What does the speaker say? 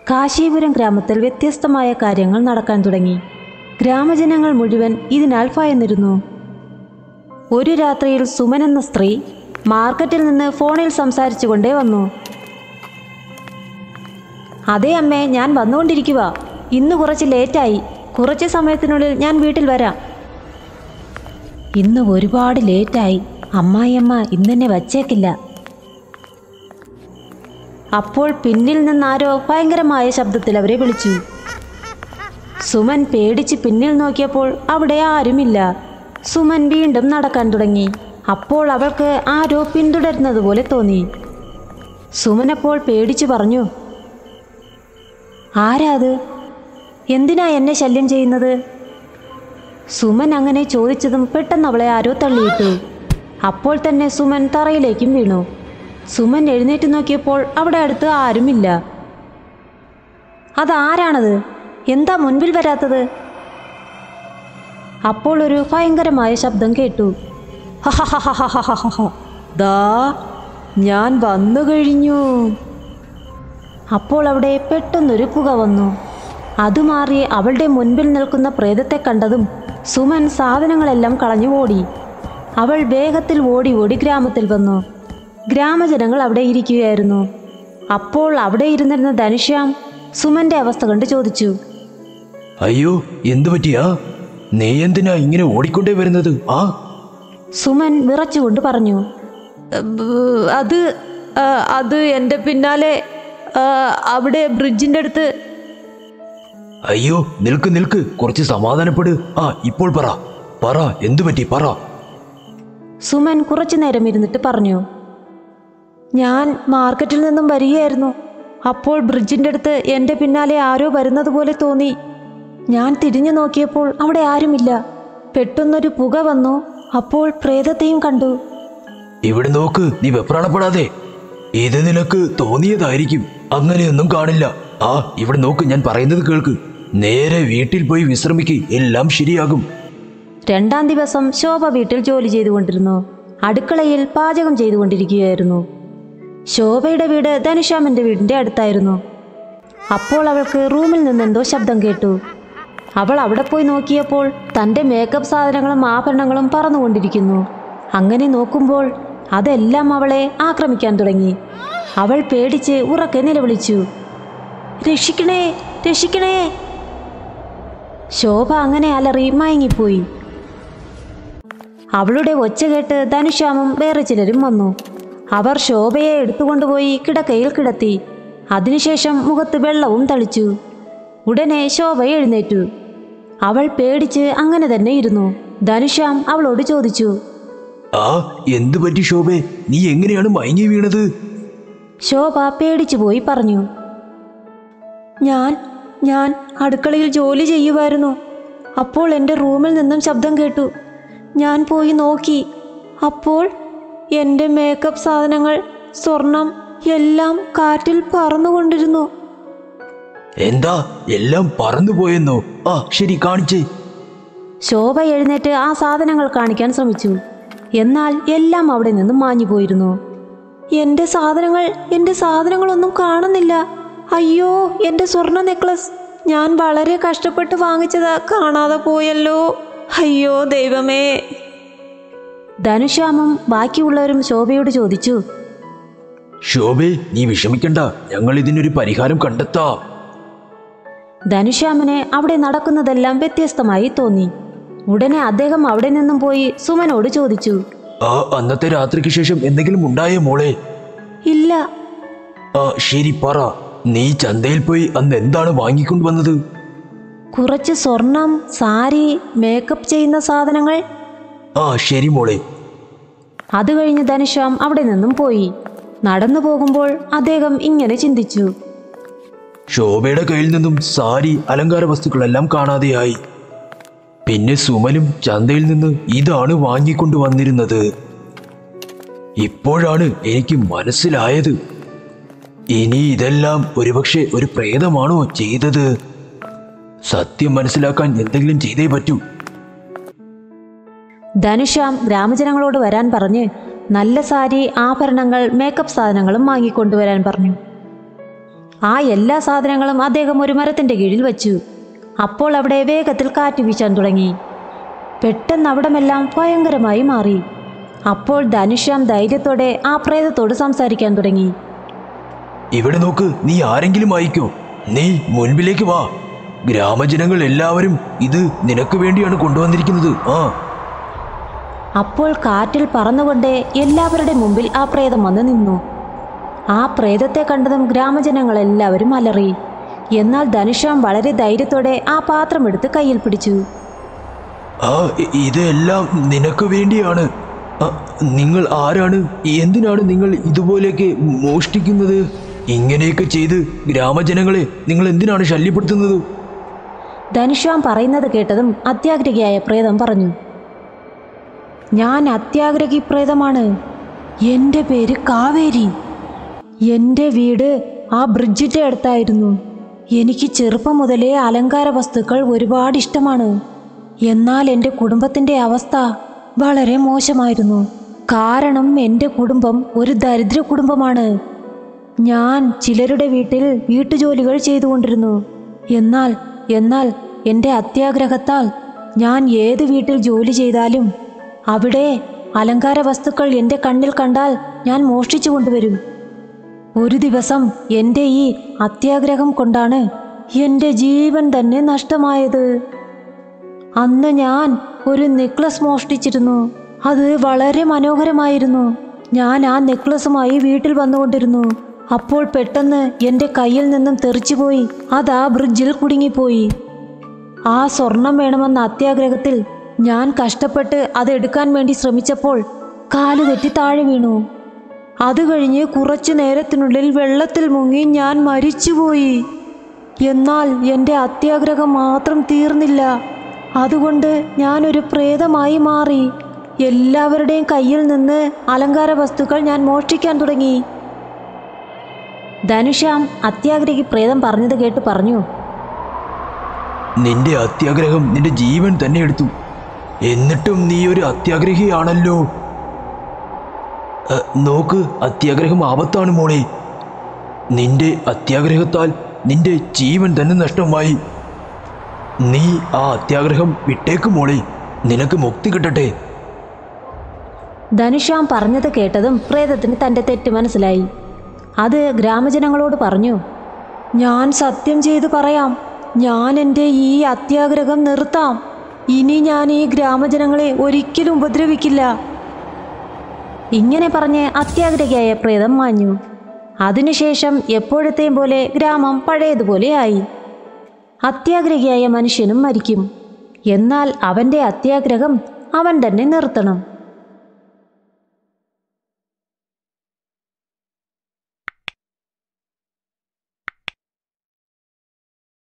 കാശീപുരം ഗ്രാമത്തിൽ വ്യത്യസ്തമായ കാര്യങ്ങൾ നടക്കാൻ തുടങ്ങി ഗ്രാമജനങ്ങൾ മുഴുവൻ ഇതിനാൽ ഭയന്നിരുന്നു ഒരു രാത്രിയിൽ സുമൻ എന്ന സ്ത്രീ മാർക്കറ്റിൽ നിന്ന് ഫോണിൽ സംസാരിച്ചുകൊണ്ടേ വന്നു അതെ അമ്മേ ഞാൻ വന്നുകൊണ്ടിരിക്കുക ഇന്ന് കുറച്ച് ലേറ്റായി കുറച്ച് സമയത്തിനുള്ളിൽ ഞാൻ വീട്ടിൽ വരാം ഇന്ന് ഒരുപാട് ലേറ്റായി അമ്മായിയമ്മ ഇന്നെന്നെ വച്ചേക്കില്ല അപ്പോൾ പിന്നിൽ നിന്നാരോ ഭയങ്കരമായ ശബ്ദത്തിൽ അവരെ വിളിച്ചു സുമൻ പേടിച്ച് പിന്നിൽ നോക്കിയപ്പോൾ അവിടെ ആരുമില്ല സുമൻ വീണ്ടും നടക്കാൻ തുടങ്ങി അപ്പോൾ അവൾക്ക് ആരോ പിന്തുടരുന്നത് പോലെ തോന്നി സുമൻ അപ്പോൾ പേടിച്ചു പറഞ്ഞു ആരാ അത് എന്തിനാ എന്നെ ശല്യം ചെയ്യുന്നത് സുമൻ അങ്ങനെ ചോദിച്ചതും പെട്ടെന്ന് അവളെ ആരോ തള്ളിയിട്ടു അപ്പോൾ തന്നെ സുമൻ തറയിലേക്കും വീണു സുമൻ എഴുന്നേറ്റ് നോക്കിയപ്പോൾ അവിടെ അടുത്ത് ആരുമില്ല അതാരാണത് എന്താ മുൻപിൽ വരാത്തത് അപ്പോൾ ഒരു ഭയങ്കരമായ ശബ്ദം കേട്ടു ഹഹഹഹഹഹഹഹ. ദാ ഞാൻ വന്നു കഴിഞ്ഞു അപ്പോൾ അവിടെ പെട്ടെന്നൊരു പുക വന്നു അത് മാറി അവളുടെ മുൻപിൽ നിൽക്കുന്ന പ്രേതത്തെ കണ്ടതും സുമൻ സാധനങ്ങളെല്ലാം കളഞ്ഞു ഓടി അവൾ വേഗത്തിൽ ഓടി ഓടി ഗ്രാമത്തിൽ വന്നു ഗ്രാമജനങ്ങൾ അവിടെ ഇരിക്കുകയായിരുന്നു അപ്പോൾ അവിടെ ഇരുന്നിരുന്ന ധനുഷ്യാം സുമന്റെ അവസ്ഥ കണ്ട് ചോദിച്ചു അയ്യോ എന്തു പറ്റിയാ നീ എന്തിനാ ഇങ്ങനെ ഓടിക്കൊണ്ടേ വരുന്നത് ആ സുമൻ വിറച്ചുകൊണ്ട് പറഞ്ഞു അത് അത് എൻ്റെ പിന്നാലെ അവിടെ ബ്രിഡ്ജിൻ്റെ അടുത്ത് അയ്യോ നിൽക്ക് നിൽക്ക് കുറച്ച് സമാധാനപ്പെട് ആ ഇപ്പോൾ പറ പറ എന്തു പറ്റി പറ സുമൻ കുറച്ചു നേരം ഇരുന്നിട്ട് പറഞ്ഞു ഞാൻ മാർക്കറ്റിൽ നിന്നും വരികയായിരുന്നു അപ്പോൾ ബ്രിഡ്ജിൻ്റെ അടുത്ത് എൻ്റെ പിന്നാലെ ആരോ വരുന്നത് പോലെ തോന്നി ഞാൻ തിരിഞ്ഞു നോക്കിയപ്പോൾ അവിടെ ആരുമില്ല പെട്ടെന്നൊരു പുക വന്നു അപ്പോൾ പ്രേതത്തെയും കണ്ടു ഇവിടെ നോക്ക് നീ വെപ്രാളപ്പെടാതെ ഇത് നിനക്ക് തോന്നിയതായിരിക്കും അങ്ങനെയൊന്നും കാണില്ല ആ ഇവിടെ നോക്ക് ഞാൻ പറയുന്നത് കേൾക്ക് നേരെ വീട്ടിൽ പോയി വിശ്രമിക്ക് എല്ലാം ശരിയാകും രണ്ടാം ദിവസം ശോഭ വീട്ടിൽ ജോലി ചെയ്തുകൊണ്ടിരുന്നു അടുക്കളയിൽ പാചകം ചെയ്തുകൊണ്ടിരിക്കുകയായിരുന്നു ശോഭയുടെ വീട് ധനുഷ്യാമന്റെ വീടിന്റെ അടുത്തായിരുന്നു അപ്പോൾ അവൾക്ക് റൂമിൽ നിന്നെന്തോ ശബ്ദം കേട്ടു അവൾ അവിടെ പോയി നോക്കിയപ്പോൾ തൻ്റെ മേക്കപ്പ് സാധനങ്ങളും ആഭരണങ്ങളും പറന്നുകൊണ്ടിരിക്കുന്നു അങ്ങനെ നോക്കുമ്പോൾ അതെല്ലാം അവളെ ആക്രമിക്കാൻ തുടങ്ങി അവൾ പേടിച്ച് ഉറക്കെ നിലവിളിച്ചു രക്ഷിക്കണേ രക്ഷിക്കണേ ശോഭ അങ്ങനെ അലറി മയങ്ങിപ്പോയി അവളുടെ ഒച്ച കേട്ട് ധനുശ്യാമും വേറെ ചിലരും വന്നു അവർ ശോഭയെ എടുത്തുകൊണ്ടുപോയി കിടക്കയിൽ കിടത്തി അതിനുശേഷം മുഖത്ത് വെള്ളവും തളിച്ചു ഉടനെ ശോഭ എഴുന്നേറ്റു അവൾ പേടിച്ച് അങ്ങനെ തന്നെ ഇരുന്നു ധനുശ്യാം അവളോട് ചോദിച്ചു ആ എന്തു പറ്റി ശോഭേ നീ എങ്ങനെയാണ് മയങ്ങി വീണത് ശോഭ പേടിച്ചു പോയി പറഞ്ഞു ഞാൻ ഞാൻ അടുക്കളയിൽ ജോലി ചെയ്യുമായിരുന്നു അപ്പോൾ എൻ്റെ റൂമിൽ നിന്നും ശബ്ദം കേട്ടു ഞാൻ പോയി നോക്കി അപ്പോൾ എൻ്റെ മേക്കപ്പ് സാധനങ്ങൾ സ്വർണം എല്ലാം കാറ്റിൽ പറന്നുകൊണ്ടിരുന്നു എന്താ എല്ലാം പറന്നു പോയെന്നോ ആ ശരി കാണിച്ചേ ശോഭ എഴുന്നേറ്റ് ആ സാധനങ്ങൾ കാണിക്കാൻ ശ്രമിച്ചു എന്നാൽ എല്ലാം അവിടെ നിന്നും മാഞ്ഞു പോയിരുന്നു എൻ്റെ സാധനങ്ങൾ എൻ്റെ സാധനങ്ങളൊന്നും കാണുന്നില്ല അയ്യോ എൻ്റെ സ്വർണ്ണ നെക്ലസ് ഞാൻ വളരെ കഷ്ടപ്പെട്ട് വാങ്ങിച്ചതാ കാണാതെ പോയല്ലോ അയ്യോ ദൈവമേ ധനുശ്യാമും ബാക്കിയുള്ളവരും ശോഭയോട് ചോദിച്ചു ശോഭേ നീ വിഷമിക്കണ്ട ഞങ്ങൾ ഇതിനൊരു പരിഹാരം കണ്ടെത്താം ധനുശ്യാമിനെ അവിടെ നടക്കുന്നതെല്ലാം വ്യത്യസ്തമായി തോന്നി ഉടനെ അദ്ദേഹം അവിടെ നിന്നും പോയി സുമനോട് ചോദിച്ചു ആ അന്നത്തെ രാത്രിക്ക് ശേഷം എന്തെങ്കിലും ഉണ്ടായോ മോളെ ഇല്ല ആ ശരി പറ നീ ചന്തയിൽ പോയി അന്ന് എന്താണ് വാങ്ങിക്കൊണ്ട് വന്നത് കുറച്ച് സ്വർണം സാരി മേക്കപ്പ് ചെയ്യുന്ന സാധനങ്ങൾ ആ ശരി മോളെ അത് കഴിഞ്ഞ് ധനുശ്യാം അവിടെ നിന്നും പോയി നടന്നു പോകുമ്പോൾ അദ്ദേഹം ഇങ്ങനെ ചിന്തിച്ചു ശോഭയുടെ കയ്യിൽ നിന്നും സാരി അലങ്കാര വസ്തുക്കളെല്ലാം കാണാതെയായി പിന്നെ സുമനും ചന്തയിൽ നിന്ന് ഇതാണ് വാങ്ങിക്കൊണ്ടു വന്നിരുന്നത് ഇപ്പോഴാണ് എനിക്ക് മനസ്സിലായത് ഇനി ഇതെല്ലാം ഒരുപക്ഷെ ഒരു പ്രേതമാണോ ചെയ്തത് സത്യം മനസ്സിലാക്കാൻ എന്തെങ്കിലും ചെയ്തേ പറ്റൂ ധനുശ്യാം ഗ്രാമജനങ്ങളോട് വരാൻ പറഞ്ഞ് നല്ല സാരി ആഭരണങ്ങൾ മേക്കപ്പ് സാധനങ്ങളും വാങ്ങിക്കൊണ്ടുവരാൻ പറഞ്ഞു ആ എല്ലാ സാധനങ്ങളും അദ്ദേഹം ഒരു മരത്തിൻ്റെ കീഴിൽ വച്ചു അപ്പോൾ അവിടെ വേഗത്തിൽ കാറ്റ് വീശാൻ തുടങ്ങി പെട്ടെന്ന് അവിടമെല്ലാം ഭയങ്കരമായി മാറി അപ്പോൾ ധനുഷ്യാം ധൈര്യത്തോടെ ആ പ്രേതത്തോട് സംസാരിക്കാൻ തുടങ്ങി ഇവിടെ നോക്ക് നീ ആരെങ്കിലും അയക്കോ നീ മുൻപിലേക്ക് വാ ഗ്രാമജനങ്ങൾ എല്ലാവരും ഇത് നിനക്ക് വേണ്ടിയാണ് കൊണ്ടുവന്നിരിക്കുന്നത് ആ അപ്പോൾ കാറ്റിൽ പറന്നുകൊണ്ട് എല്ലാവരുടെ മുമ്പിൽ ആ പ്രേതം വന്ന് നിന്നു ആ പ്രേതത്തെ കണ്ടതും ഗ്രാമജനങ്ങളെല്ലാവരും അലറി എന്നാൽ ധനുഷ്യാം വളരെ ധൈര്യത്തോടെ ആ പാത്രം എടുത്ത് കയ്യിൽ പിടിച്ചു ആ ഇ- ഇതെല്ലാം നിനക്ക് വേണ്ടിയാണ് ആ, നിങ്ങൾ ആരാണ് എന്തിനാണ് നിങ്ങൾ ഇതുപോലെയൊക്കെ മോഷ്ടിക്കുന്നത് ഇങ്ങനെയൊക്കെ ചെയ്ത് ഗ്രാമജനങ്ങളെ നിങ്ങൾ എന്തിനാണ് ശല്യപ്പെടുത്തുന്നത് ധനുഷ്യാം പറയുന്നത് കേട്ടതും അത്യാഗ്രഹിയായ പ്രേതം പറഞ്ഞു ഞാൻ അത്യാഗ്രഹി പ്രേതമാണ് എൻ്റെ പേര് കാവേരി എൻ്റെ വീട് ആ ബ്രിഡ്ജിൻ്റെ അടുത്തായിരുന്നു എനിക്ക് ചെറുപ്പം മുതലേ അലങ്കാര വസ്തുക്കൾ ഒരുപാട് ഇഷ്ടമാണ് എന്നാൽ എൻ്റെ കുടുംബത്തിൻ്റെ അവസ്ഥ വളരെ മോശമായിരുന്നു കാരണം എൻ്റെ കുടുംബം ഒരു ദരിദ്ര കുടുംബമാണ് ഞാൻ ചിലരുടെ വീട്ടിൽ വീട്ടുജോലികൾ ചെയ്തുകൊണ്ടിരുന്നു എന്നാൽ എന്നാൽ എൻ്റെ അത്യാഗ്രഹത്താൽ ഞാൻ ഏത് വീട്ടിൽ ജോലി ചെയ്താലും അവിടെ അലങ്കാര വസ്തുക്കൾ എൻ്റെ കണ്ണിൽ കണ്ടാൽ ഞാൻ മോഷ്ടിച്ചു കൊണ്ടുവരും ഒരു ദിവസം എൻ്റെ ഈ അത്യാഗ്രഹം കൊണ്ടാണ് എൻ്റെ ജീവൻ തന്നെ നഷ്ടമായത് അന്ന് ഞാൻ ഒരു നെക്ലസ് മോഷ്ടിച്ചിരുന്നു അത് വളരെ മനോഹരമായിരുന്നു ഞാൻ ആ നെക്ലസുമായി വീട്ടിൽ വന്നുകൊണ്ടിരുന്നു അപ്പോൾ പെട്ടെന്ന് എൻ്റെ കയ്യിൽ നിന്നും തെറിച്ചുപോയി അത് ആ ബ്രിഡ്ജിൽ കുടുങ്ങിപ്പോയി ആ സ്വർണം വേണമെന്ന അത്യാഗ്രഹത്തിൽ ഞാൻ കഷ്ടപ്പെട്ട് അത് എടുക്കാൻ വേണ്ടി ശ്രമിച്ചപ്പോൾ കാല് തെറ്റി താഴെ വീണു അത് കഴിഞ്ഞ് കുറച്ചു നേരത്തിനുള്ളിൽ വെള്ളത്തിൽ മുങ്ങി ഞാൻ മരിച്ചുപോയി എന്നാൽ എൻ്റെ അത്യാഗ്രഹം മാത്രം തീർന്നില്ല അതുകൊണ്ട് ഞാനൊരു പ്രേതമായി മാറി എല്ലാവരുടെയും കയ്യിൽ നിന്ന് അലങ്കാര വസ്തുക്കൾ ഞാൻ മോഷ്ടിക്കാൻ തുടങ്ങി ധനുഷ്യാം അത്യാഗ്രഹി പ്രേതം പറഞ്ഞത് കേട്ട് പറഞ്ഞു നിന്റെ അത്യാഗ്രഹം നിന്റെ ജീവൻ തന്നെ എടുത്തു എന്നിട്ടും നീ ഒരു അത്യാഗ്രഹിയാണല്ലോ അ, നോക്ക് അത്യാഗ്രഹം ആപത്താണ് മോളെ നിന്റെ അത്യാഗ്രഹത്താൽ നിന്റെ ജീവൻ തന്നെ നഷ്ടമായി നീ ആ അത്യാഗ്രഹം വിട്ടേക്ക് മോളെ നിനക്ക് മുക്തി കിട്ടട്ടെ ധനുഷ്യാം പറഞ്ഞത് കേട്ടതും പ്രേതത്തിന് തൻ്റെ തെറ്റ് മനസ്സിലായി അത് ഗ്രാമജനങ്ങളോട് പറഞ്ഞു ഞാൻ സത്യം ചെയ്തു പറയാം ഞാൻ എൻ്റെ ഈ അത്യാഗ്രഹം നിർത്താം ഇനി ഞാൻ ഈ ഗ്രാമജനങ്ങളെ ഒരിക്കലും ഉപദ്രവിക്കില്ല ഇങ്ങനെ പറഞ്ഞ് അത്യാഗ്രഹിയായ പ്രേതം മാഞ്ഞു അതിനുശേഷം എപ്പോഴത്തെയും പോലെ ഗ്രാമം പഴയതുപോലെ ആയി അത്യാഗ്രഹിയായ മനുഷ്യനും മരിക്കും എന്നാൽ അവൻ്റെ അത്യാഗ്രഹം അവൻ തന്നെ നിർത്തണം